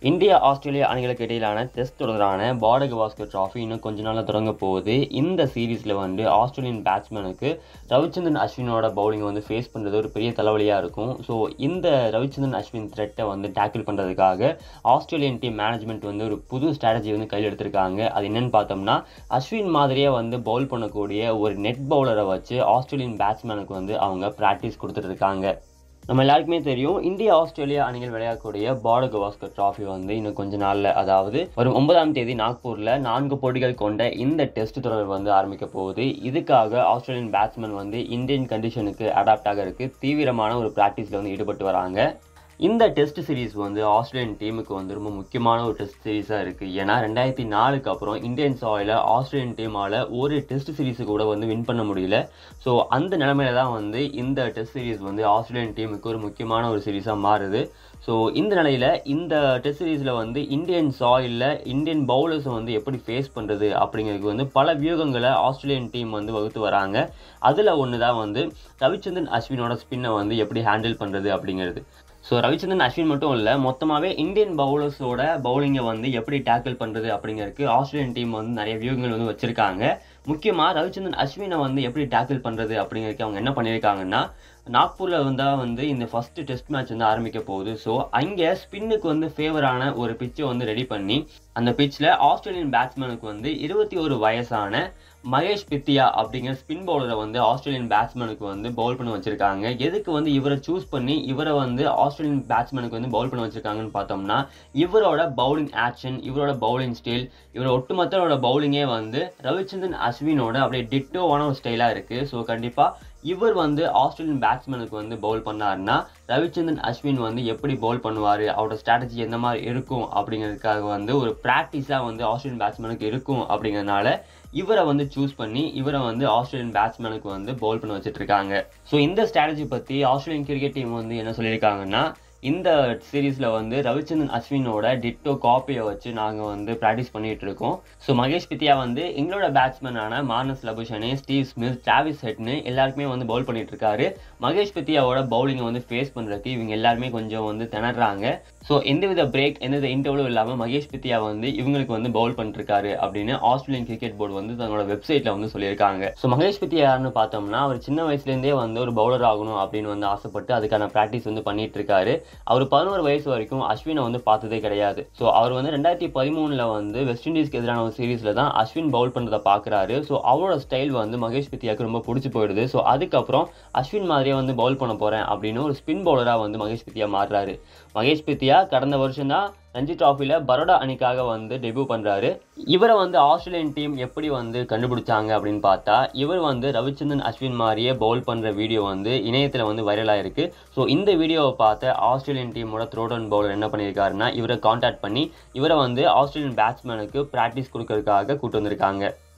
India Australia அணிகளுக்கு இடையிலான test தொடரான பாட கவாஸ்கர் டிராஃபி இன்னும் கொஞ்ச நாளில் தொடங்க போகுது இந்த சீரீஸில் வந்து ஆஸ்திரேலியன் பேட்ஸ்மேனுக்கு ரவிச்சந்திரன் அஸ்வினோட பவுலிங்கை வந்து ஃபேஸ் பண்ணுறது ஒரு பெரிய தலைவலியாக இருக்கும் ஸோ இந்த ரவிச்சந்திரன் அஸ்வின் த்ரெட்டை வந்து டேக்கிள் பண்ணுறதுக்காக ஆஸ்திரேலியன் டீம் மேனேஜ்மெண்ட் வந்து ஒரு புது ஸ்ட்ராட்டஜி வந்து கையில் எடுத்திருக்காங்க அது என்னன்னு பார்த்தோம்னா அஸ்வின் மாதிரியே வந்து பவுல் பண்ணக்கூடிய ஒரு நெட் பவுலரை வச்சு ஆஸ்திரேலியன் பேட்ஸ்மேனுக்கு வந்து அவங்க ப்ராக்டிஸ் கொடுத்துட்டு இருக்காங்க நம்ம எல்லாருக்குமே தெரியும் இந்தியா ஆஸ்திரேலியா அணிகள் விளையாடக்கூடிய பாட கவாஸ்கர் டிராஃபி வந்து இன்னும் கொஞ்ச நாளில் அதாவது வரும் ஒன்பதாம் தேதி நாக்பூரில் நான்கு போட்டிகள் கொண்ட இந்த டெஸ்ட் தொடர் வந்து ஆரம்பிக்க போகுது இதுக்காக ஆஸ்திரேலியன் பேட்ஸ்மேன் வந்து இந்தியன் கண்டிஷனுக்கு அடாப்ட் ஆகிறதுக்கு தீவிரமான ஒரு ப்ராக்டிஸில் வந்து ஈடுபட்டு வராங்க இந்த டெஸ்ட் சீரிஸ் வந்து ஆஸ்திரேலியன் டீமுக்கு வந்து ரொம்ப முக்கியமான ஒரு டெஸ்ட் சீரிஸாக இருக்குது ஏன்னா ரெண்டாயிரத்தி நாலுக்கு அப்புறம் இந்தியன் சாயில் ஆஸ்திரேலியன் டீமால் ஒரு டெஸ்ட் சீரிஸு கூட வந்து வின் பண்ண முடியல ஸோ அந்த நிலமையில தான் வந்து இந்த டெஸ்ட் சீரிஸ் வந்து ஆஸ்திரேலியன் டீமுக்கு ஒரு முக்கியமான ஒரு சீரிஸாக மாறுது ஸோ இந்த நிலையில் இந்த டெஸ்ட் சீரீஸில் வந்து இந்தியன் சாயிலில் இந்தியன் பவுலர்ஸை வந்து எப்படி ஃபேஸ் பண்ணுறது அப்படிங்கிறதுக்கு வந்து பல வியூகங்களை ஆஸ்திரேலியன் டீம் வந்து வகுத்து வராங்க அதில் ஒன்று தான் வந்து ரவிச்சந்திரன் அஸ்வினோட ஸ்பின்னை வந்து எப்படி ஹேண்டில் பண்ணுறது அப்படிங்கிறது ஸோ ரவிச்சந்திரன் அஸ்வின் மட்டும் இல்லை மொத்தமாகவே இந்தியன் பவுலர்ஸோட பவுலிங்கை வந்து எப்படி டேக்கிள் பண்ணுறது அப்படிங்கிறதுக்கு ஆஸ்திரேலியன் டீம் வந்து நிறைய வியூகங்கள் வந்து வச்சுருக்காங்க முக்கியமாக ரவிச்சந்திரன் அஸ்வினை வந்து எப்படி டேக்கிள் பண்ணுறது அப்படிங்கிறதுக்கு அவங்க என்ன பண்ணியிருக்காங்கன்னா நாக்பூரில் வந்தால் வந்து இந்த ஃபஸ்ட்டு டெஸ்ட் மேட்ச் வந்து ஆரம்பிக்க போகுது ஸோ அங்கே ஸ்பின்னுக்கு வந்து ஃபேவரான ஒரு பிச்சை வந்து ரெடி பண்ணி அந்த பிச்சில் ஆஸ்திரேலியன் பேட்ஸ்மேனுக்கு வந்து இருபத்தி ஒரு வயசான மகேஷ் பித்தியா அப்படிங்கிற ஸ்பின் பவுலரை வந்து ஆஸ்திரேலியன் பேட்ஸ்மேனுக்கு வந்து பவுல் பண்ண வச்சிருக்காங்க எதுக்கு வந்து இவரை சூஸ் பண்ணி இவரை வந்து ஆஸ்திரேலியன் பேட்ஸ்மேனுக்கு வந்து பவுல் பண்ண வச்சிருக்காங்கன்னு பார்த்தோம்னா இவரோட பவுலிங் ஆக்ஷன் இவரோட பவுலிங் ஸ்டைல் இவரோட ஒட்டுமொத்தரோட பவுலிங்கே வந்து ரவிச்சந்திரன் அஸ்வினோட அப்படியே டிட்டோவான ஒரு ஸ்டைலாக இருக்குது ஸோ கண்டிப்பாக இவர் வந்து ஆஸ்திரேலியன் பேட்ஸ்மேனுக்கு வந்து பவுல் பண்ணாருன்னா ரவிச்சந்திரன் அஸ்வின் வந்து எப்படி பவுல் பண்ணுவார் அவரோட ஸ்ட்ராட்டஜி எந்த மாதிரி இருக்கும் அப்படிங்கிறதுக்காக வந்து ஒரு ப்ராக்டிஸாக வந்து ஆஸ்திரேலியன் பேட்ஸ்மேனுக்கு இருக்கும் அப்படிங்கிறதுனால இவரை வந்து சூஸ் பண்ணி இவரை வந்து ஆஸ்திரேலியன் பேட்ஸ்மேனுக்கு வந்து பவுல் பண்ண வச்சுட்டு இருக்காங்க ஸோ இந்த ஸ்ட்ராட்டஜி பற்றி ஆஸ்திரேலியன் கிரிக்கெட் டீம் வந்து என்ன சொல்லியிருக்காங்கன்னா இந்த சீரீஸில் வந்து ரவிச்சந்திரன் அஸ்வினோட டிட்டோ காப்பியை வச்சு நாங்கள் வந்து ப்ராக்டிஸ் பண்ணிகிட்டு இருக்கோம் ஸோ மகேஷ் பித்தியா வந்து எங்களோட பேட்ஸ்மேனான Marnus Labuschagne Steve Smith Travis ஹெட்னு எல்லாருக்குமே வந்து பவுல் பண்ணிட்டு இருக்காரு மகேஷ் பித்தியாவோட பவுலிங்கை வந்து ஃபேஸ் பண்ணுறதுக்கு இவங்க எல்லாருமே கொஞ்சம் வந்து திணறாங்க ஸோ எந்தவித பிரேக் எந்தவித இன்டர்வலும் இல்லாமல் மகேஷ் பித்தியா வந்து இவங்களுக்கு வந்து பவுல் பண்ணிருக்காரு அப்படின்னு ஆஸ்திரேலியன் கிரிக்கெட் போர்டு வந்து தங்களோட வெப்சைட்டில் வந்து சொல்லியிருக்காங்க ஸோ மகேஷ் பித்தியா யாருன்னு பார்த்தோம்னா அவர் சின்ன வயசுலேருந்தே வந்து ஒரு பவுலர் ஆகணும் அப்படின்னு வந்து ஆசைப்பட்டு அதுக்கான ப்ராக்டிஸ் வந்து பண்ணிட்டு இருக்காரு அவர் பதினோரு வயசு வரைக்கும் அஸ்வினை வந்து பார்த்ததே கிடையாது ஸோ அவர் வந்து ரெண்டாயிரத்தி பதிமூணில் வந்து வெஸ்ட் இண்டீஸ்க்கு எதிரான ஒரு சீரீஸில் தான் அஸ்வின் பவுல் பண்ணுறதை பார்க்குறாரு ஸோ அவரோட ஸ்டைல் வந்து மகேஷ் பித்தியாவுக்கு ரொம்ப பிடிச்சி போயிடுது ஸோ அதுக்கப்புறம் அஸ்வின் மாதிரியே வந்து பவுல் பண்ண போகிறேன் அப்படின்னு ஒரு ஸ்பின் பவுலராக வந்து மகேஷ் பித்தியா மாறுறாரு மகேஷ் பித்தியா கடந்த வருஷம் தான் ரஞ்சி ட்ராஃபியில் பரோடா அணிக்காக வந்து டெபியூ பண்ணுறாரு இவரை வந்து ஆஸ்திரேலியன் டீம் எப்படி வந்து கண்டுபிடிச்சாங்க அப்படின்னு பார்த்தா இவர் வந்து ரவிச்சந்திரன் அஸ்வின் மாதிரியே பவுல் பண்ணுற வீடியோ வந்து இணையத்தில் வந்து வைரலாக இருக்குது ஸோ இந்த வீடியோவை பார்த்த ஆஸ்திரேலியன் டீமோட த்ரோடன் பவுலர் என்ன பண்ணியிருக்காருன்னா இவரை காண்டாக்ட் பண்ணி இவரை வந்து ஆஸ்திரேலியன் பேட்ஸ்மேனுக்கு ப்ராக்டிஸ் கொடுக்கறதுக்காக கூட்டு வந்திருக்காங்க